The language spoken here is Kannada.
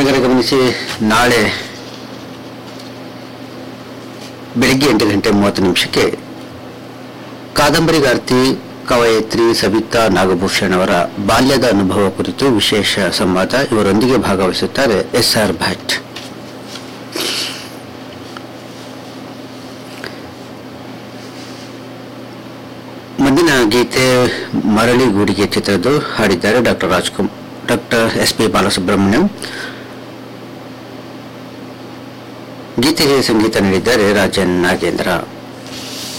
ಕೇಳಿದರೆ ಗಮನಿಸಿ ನಾಳೆ ಬೆಳಿಗ್ಗೆ ಎಂಟು ಗಂಟೆ ಮೂವತ್ತು ನಿಮಿಷಕ್ಕೆ ಕಾದಂಬರಿಗಾರ್ತಿ ಕವಯತ್ರಿ ಸವಿತಾ ನಾಗಭೂಷಣ್ ಅವರ ಬಾಲ್ಯದ ಅನುಭವ ಕುರಿತು ವಿಶೇಷ ಸಂವಾದ ಇವರೊಂದಿಗೆ ಭಾಗವಹಿಸುತ್ತಾರೆ ಎಸ್ ಆರ್ ಭಟ್ ಮುಂದಿನ ಗೀತೆ ಮರಳಿ ಗೂಡಿಗೆ ಚಿತ್ರದ್ದು ಹಾಡಿದ್ದಾರೆ doctor Rajkumar doctor S P Balasubrahmanyam ಗೀತೆಗೆ ಸಂಗೀತ ನೀಡಿದ್ದಾರೆ ರಾಜನ್ ನಾಗೇಂದ್ರ